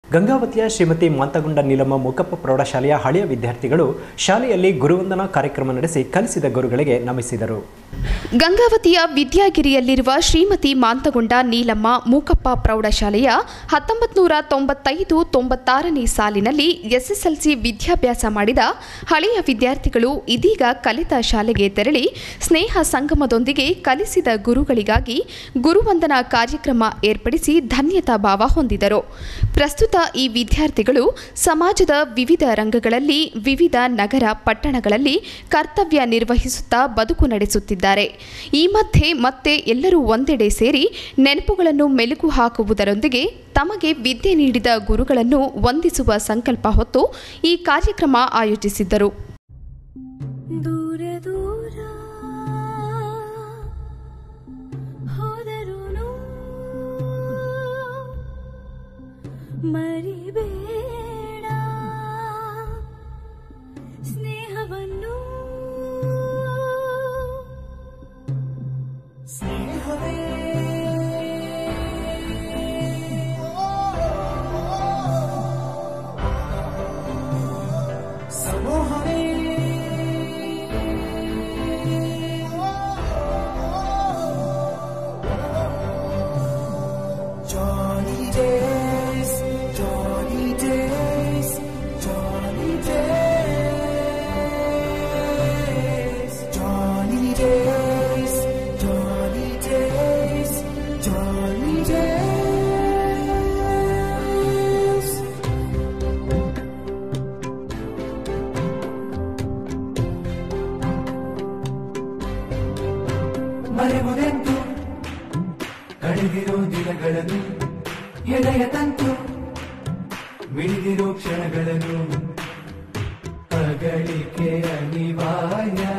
ಗಂಗಾವತಿಯ ಶ್ರೀಮತಿ ಮಾಂತಗುಂಡ ನೀಲಮ್ಮ ಮೂಕಪ್ಪ ಪ್ರೌಢಶಾಲೆಯ ಹಳೆಯ ವಿದ್ಯಾರ್ಥಿಗಳು ಶಾಲೆಯಲ್ಲಿ ಗುರುವಂದನಾ ಕಾರ್ಯಕ್ರಮ ನಡೆಸಿ ಕಲಿಸಿದ ಗುರುಗಳಿಗೆ ನಮಿಸಿದರು ಗಂಗಾವತಿಯ ವಿದ್ಯಾಗಿರಿಯಲ್ಲಿರುವ ಶ್ರೀಮತಿ ಮಾಂತಗೊಂಡ ನೀಲಮ್ಮ ಮೂಕಪ್ಪ ಪ್ರೌಢಶಾಲೆಯ ಹತ್ತೊಂಬತ್ತು ನೂರ ತೊಂಬತ್ತೈದು ತೊಂಬತ್ತಾರನೇ ಸಾಲಿನಲ್ಲಿ ಎಸ್ಎಸ್ಎಲ್ಸಿ ವಿದ್ಯಾಭ್ಯಾಸ ಮಾಡಿದ ಹಳೆಯ ವಿದ್ಯಾರ್ಥಿಗಳು ಇದೀಗ ಕಲಿತ ಶಾಲೆಗೆ ತೆರಳಿ ಸ್ನೇಹ ಸಂಗಮದೊಂದಿಗೆ ಕಲಿಸಿದ ಗುರುಗಳಿಗಾಗಿ ಗುರುವಂದನಾ ಕಾರ್ಯಕ್ರಮ ಏರ್ಪಡಿಸಿ ಧನ್ಯತಾ ಭಾವ ಹೊಂದಿದರು ಪ್ರಸ್ತುತ ಈ ವಿದ್ಯಾರ್ಥಿಗಳು ಸಮಾಜದ ವಿವಿಧ ರಂಗಗಳಲ್ಲಿ ವಿವಿಧ ನಗರ ಪಟ್ಟಣಗಳಲ್ಲಿ ಕರ್ತವ್ಯ ನಿರ್ವಹಿಸುತ್ತಾ ಬದುಕು ನಡೆಸುತ್ತಿದ್ದಾರೆ ಈ ಮಧ್ಯೆ ಮತ್ತೆ ಎಲ್ಲರೂ ಒಂದೆಡೆ ಸೇರಿ ನೆನಪುಗಳನ್ನು ಮೆಲುಕು ಹಾಕುವುದರೊಂದಿಗೆ ತಮಗೆ ವಿದ್ಯೆ ನೀಡಿದ ಗುರುಗಳನ್ನು ವಂದಿಸುವ ಸಂಕಲ್ಪ ಹೊತ್ತು ಈ ಕಾರ್ಯಕ್ರಮ ಆಯೋಜಿಸಿದ್ದರು ದೂರ ದೂರ ಹೋದರುನು ಮರಿಬೇಡ ಸ್ನೇಹವನ್ನು Johnny days, Johnny days, Johnny days, Johnny days, Johnny days, Johnny days. ಮರೆವುದೆಂತು ಕಳೆದಿರೋ ದಿನಗಳನ್ನು ಎದೆಯ ತಂತು ಮಿಡಿದಿರೋ ಕ್ಷಣಗಳನ್ನು ಅಗಳಿಕೆ ಅನಿವಾರ್ಯ